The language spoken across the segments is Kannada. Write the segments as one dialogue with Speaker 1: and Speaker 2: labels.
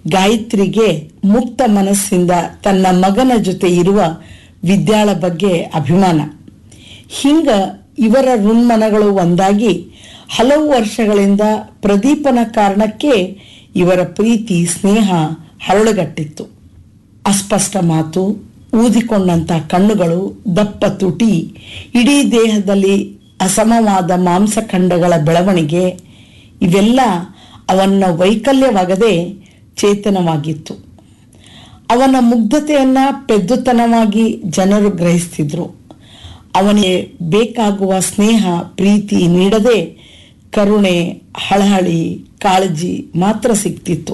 Speaker 1: ಗಾಯತ್ರಿಗೆ ಮುಕ್ತ ಮನಸ್ಸಿಂದ ತನ್ನ ಮಗನ ಜೊತೆ ಇರುವ ವಿದ್ಯಾಳ ಬಗ್ಗೆ ಅಭಿಮಾನ ಹಿಂಗ ಇವರ ಋಣ್ಮನಗಳು ಒಂದಾಗಿ ಹಲವು ವರ್ಷಗಳಿಂದ ಪ್ರದೀಪನ ಕಾರಣಕ್ಕೆ ಇವರ ಪ್ರೀತಿ ಸ್ನೇಹ ಹರಳುಗಟ್ಟಿತ್ತು ಅಸ್ಪಷ್ಟ ಮಾತು ಊದಿಕೊಂಡಂತ ಕಣ್ಣುಗಳು ದಪ್ಪ ತುಟಿ ಇಡೀ ದೇಹದಲ್ಲಿ ಅಸಮವಾದ ಮಾಂಸಖಂಡಗಳ ಬೆಳವಣಿಗೆ ಇವೆಲ್ಲ ಅವನ ವೈಕಲ್ಯವಾಗದೆ ಚೇತನವಾಗಿತ್ತು ಅವನ ಮುಗ್ಧತೆಯನ್ನ ಪೆದ್ದುತನವಾಗಿ ಜನರು ಗ್ರಹಿಸ್ತಿದ್ರು ಅವನಿಗೆ ಬೇಕಾಗುವ ಸ್ನೇಹ ಪ್ರೀತಿ ನೀಡದೆ ಕರುಣೆ ಹಳಹಳಿ ಕಾಳಜಿ ಮಾತ್ರ ಸಿಗ್ತಿತ್ತು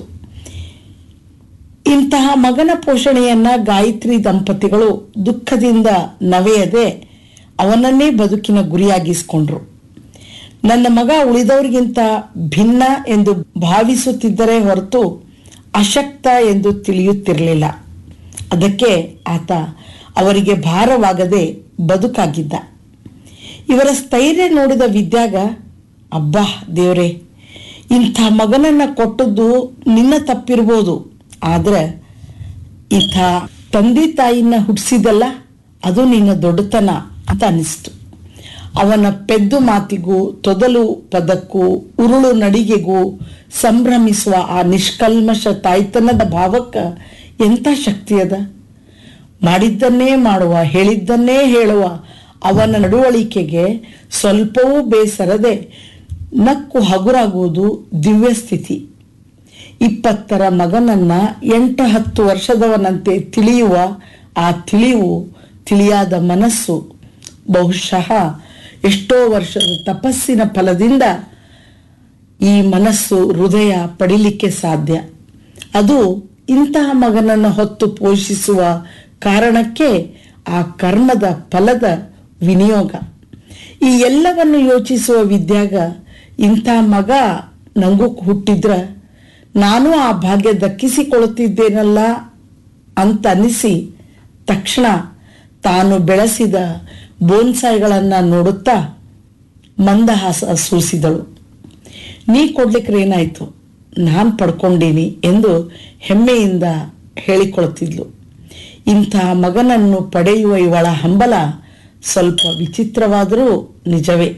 Speaker 1: ಇಂತಹ ಮಗನ ಪೋಷಣೆಯನ್ನ ಗಾಯತ್ರಿ ದಂಪತಿಗಳು ದುಃಖದಿಂದ ನವೆಯದೆ ಅವನನ್ನೇ ಬದುಕಿನ ಗುರಿಯಾಗಿಸ್ಕೊಂಡ್ರು ನನ್ನ ಮಗ ಉಳಿದವರಿಗಿಂತ ಭಿನ್ನ ಎಂದು ಭಾವಿಸುತ್ತಿದ್ದರೆ ಹೊರತು ಅಶಕ್ತ ಎಂದು ತಿಳಿಯುತ್ತಿರಲಿಲ್ಲ ಅದಕ್ಕೆ ಆತ ಅವರಿಗೆ ಭಾರವಾಗದೆ ಬದುಕಾಗಿದ್ದ ಇವರ ಸ್ಥೈರ್ಯ ನೋಡಿದ ವಿದ್ಯಾಗ ಅಬ್ಬಾ ದೇವ್ರೆ ಇಂಥ ಮಗನನ್ನ ಕೊಟ್ಟದ್ದು ನಿನ್ನ ತಪ್ಪಿರ್ಬೋದು ಆದ್ರೆ ಇಂಥ ತಂದೆ ತಾಯಿನ ಹುಟ್ಟಿಸಿದಲ್ಲ ಅದು ನಿನ್ನ ದೊಡ್ಡತನ ಅಂತ ಅನಿಸ್ತು ಅವನ ಪೆದ್ದು ಮಾತಿಗೂ ತೊದಲು ಪದಕ್ಕೂ ಉರುಳು ನಡಿಗೆಗೂ ಸಂಭ್ರಮಿಸುವ ಆ ನಿಷ್ಕಲ್ಮಶ ತಾಯ್ತನದ ಭಾವಕ್ಕ ಎಂಥ ಶಕ್ತಿ ಅದ ಮಾಡಿದ್ದನ್ನೇ ಮಾಡುವ ಹೇಳಿದ್ದನ್ನೇ ಹೇಳುವ ಅವನ ನಡವಳಿಕೆಗೆ ಸ್ವಲ್ಪವೂ ಬೇಸರದೆ ನಕ್ಕು ಹಗುರಾಗುವುದು ದಿವ್ಯ ಸ್ಥಿತಿ ಇಪ್ಪತ್ತರ ಮಗನನ್ನ ಎಂಟು ಹತ್ತು ವರ್ಷದವನಂತೆ ತಿಳಿಯುವ ಆ ತಿಳಿವು ತಿಳಿಯಾದ ಮನಸ್ಸು ಬಹುಶಃ ಎಷ್ಟೋ ವರ್ಷದ ತಪಸ್ಸಿನ ಫಲದಿಂದ ಈ ಮನಸ್ಸು ಹೃದಯ ಪಡಿಲಿಕ್ಕೆ ಸಾಧ್ಯ ಅದು ಇಂತಹ ಮಗನನ್ನು ಹೊತ್ತು ಪೋಷಿಸುವ ಕಾರಣಕ್ಕೆ ಆ ಕರ್ಮದ ಫಲದ ವಿನಿಯೋಗ ಈ ಎಲ್ಲವನ್ನು ಯೋಚಿಸುವ ವಿದ್ಯಾಗ ಇಂಥ ಮಗ ನಂಗೂ ಹುಟ್ಟಿದ್ರ ನಾನು ಆ ಭಾಗ್ಯ ದಕ್ಕಿಸಿಕೊಳ್ಳುತ್ತಿದ್ದೇನಲ್ಲ ಅಂತ ಅನಿಸಿ ತಕ್ಷಣ ತಾನು ಬೆಳೆಸಿದ ಬೋನ್ಸಾಯಿಗಳನ್ನ ನೋಡುತ್ತಾ ಮಂದಹಾಸ ಸೂಸಿದಳು ನೀ ಕೊಡ್ಲಿಕ್ಕೆ ಏನಾಯ್ತು ನಾನು ಪಡ್ಕೊಂಡೀನಿ ಎಂದು ಹೆಮ್ಮೆಯಿಂದ ಹೇಳಿಕೊಳ್ತಿದ್ಲು ಇಂಥ ಮಗನನ್ನು ಪಡೆಯುವ ಇವಳ ಹಂಬಲ ಸ್ವಲ್ಪ ವಿಚಿತ್ರವಾದರೂ ನಿಜವೇ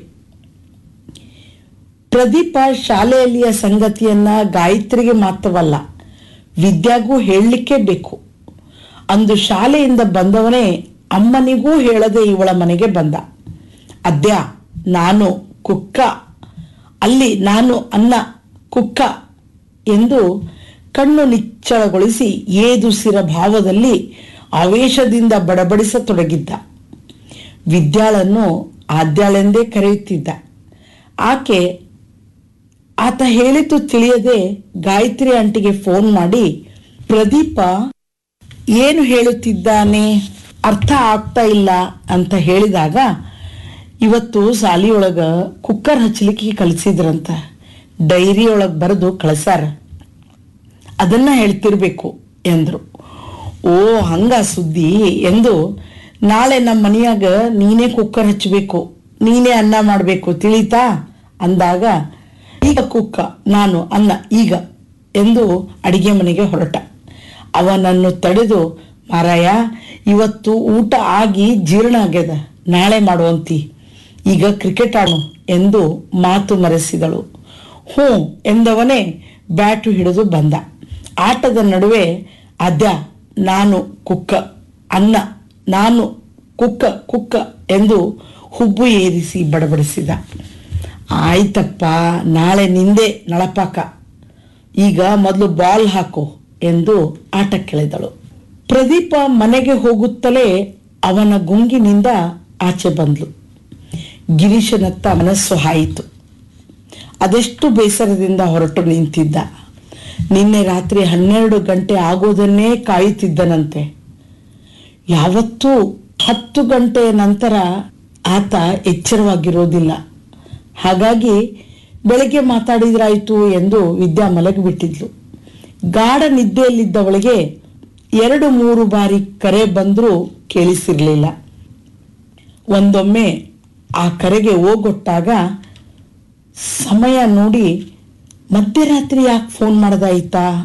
Speaker 1: ಪ್ರದೀಪ ಶಾಲೆಯಲ್ಲಿಯ ಸಂಗತಿಯನ್ನ ಗಾಯತ್ರಿಗೆ ಮಾತ್ರವಲ್ಲ ವಿದ್ಯಾಗೂ ಹೇಳಲಿಕ್ಕೆ ಬೇಕು ಅಂದು ಶಾಲೆಯಿಂದ ಬಂದವನೇ ಅಮ್ಮನಿಗೂ ಹೇಳದೆ ಇವಳ ಮನೆಗೆ ಬಂದ ಅದ್ಯ ನಾನು ಕುಕ್ಕ ಅಲ್ಲಿ ನಾನು ಅನ್ನ ಕುಕ್ಕ ಎಂದು ಕಣ್ಣು ನಿಚ್ಚಳಗೊಳಿಸಿ ಏದುಸಿರ ಭಾವದಲ್ಲಿ ಆವೇಶದಿಂದ ಬಡಬಡಿಸತೊಡಗಿದ್ದ ವಿದ್ಯಾಳನ್ನು ಆದ್ಯಾಳೆಂದೇ ಕರೆಯುತ್ತಿದ್ದ ಆಕೆ ಆತ ಹೇಳಿತು ತಿಳಿಯದೆ ಗಾಯತ್ರಿ ಆಂಟಿಗೆ ಫೋನ್ ಮಾಡಿ ಪ್ರದೀಪ ಏನು ಹೇಳುತ್ತಿದ್ದಾನೆ ಅರ್ಥ ಆಗ್ತಾ ಇಲ್ಲ ಅಂತ ಹೇಳಿದಾಗ ಇವತ್ತು ಸಾಲಿಯೊಳಗ ಕುಕ್ಕರ್ ಹಚ್ಚಲಿಕ್ಕೆ ಕಲಿಸಿದ್ರಂತ ಡೈರಿ ಒಳಗೆ ಬರೆದು ಕಳಿಸಾರ ಅದನ್ನ ಹೇಳ್ತಿರ್ಬೇಕು ಎಂದ್ರು ಓ ಹಂಗ ಸುದ್ದಿ ಎಂದು ನಾಳೆ ನಮ್ಮ ಮನೆಯಾಗ ನೀನೇ ಕುಕ್ಕರ್ ಹಚ್ಚಬೇಕು ನೀನೇ ಅನ್ನ ಮಾಡಬೇಕು ತಿಳಿತಾ ಅಂದಾಗ ಈಗ ಕುಕ್ಕ ನಾನು ಅನ್ನ ಈಗ ಎಂದು ಅಡಿಗೆ ಮನೆಗೆ ಹೊರಟ ಅವನನ್ನು ತಡೆದು ಮಾರಾಯ ಇವತ್ತು ಊಟ ಆಗಿ ಜೀರ್ಣ ಆಗ್ಯದ ನಾಳೆ ಮಾಡುವಂತಿ ಈಗ ಕ್ರಿಕೆಟ್ ಆಡು ಎಂದು ಮಾತು ಮರೆಸಿದಳು ಹ್ಞೂ ಎಂದವನೇ ಬ್ಯಾಟು ಹಿಡಿದು ಬಂದ ಆಟದ ನಡುವೆ ಅದ್ಯ ನಾನು ಕುಕ್ಕ ಅನ್ನ ನಾನು ಕುಕ್ಕ ಕುಕ್ಕ ಎಂದು ಹುಬ್ಬು ಏರಿಸಿ ಬಡಬಡಿಸಿದ ಆಯ್ತಪ್ಪ ನಾಳೆ ನಿಂದೆ ನಳಪಾಕ ಈಗ ಮೊದಲು ಬಾಲ್ ಹಾಕು ಎಂದು ಆಟಕ್ಕೆಳೆದಳು ಪ್ರದೀಪ ಮನೆಗೆ ಹೋಗುತ್ತಲೇ ಅವನ ಗುಂಗಿನಿಂದ ಆಚೆ ಬಂದ್ಲು ಗಿರೀಶನತ್ತ ಮನಸ್ಸು ಹಾಯಿತು ಅದೆಷ್ಟು ಬೇಸರದಿಂದ ಹೊರಟು ನಿಂತಿದ್ದ ನಿನ್ನೆ ರಾತ್ರಿ ಹನ್ನೆರಡು ಗಂಟೆ ಆಗೋದನ್ನೇ ಕಾಯುತ್ತಿದ್ದನಂತೆ ಯಾವತ್ತೂ ಹತ್ತು ಗಂಟೆಯ ನಂತರ ಆತ ಎಚ್ಚರವಾಗಿರೋದಿಲ್ಲ ಹಾಗಾಗಿ ಬೆಳಗ್ಗೆ ಮಾತಾಡಿದ್ರಾಯ್ತು ಎಂದು ವಿದ್ಯಾ ಮಲಗಿಬಿಟ್ಟಿದ್ಲು ಗಾಢ ನಿದ್ದೆಯಲ್ಲಿದ್ದವಳಿಗೆ ಎರಡು ಮೂರು ಬಾರಿ ಕರೆ ಬಂದರೂ ಕೇಳಿಸಿರ್ಲಿಲ್ಲ ಒಂದೊಮ್ಮೆ ಆ ಕರೆಗೆ ಓಗೊಟ್ಟಾಗ ಸಮಯ ನೋಡಿ ಮಧ್ಯರಾತ್ರಿ ಯಾಕೆ ಫೋನ್ ಮಾಡ್ದಾಯ್ತಾ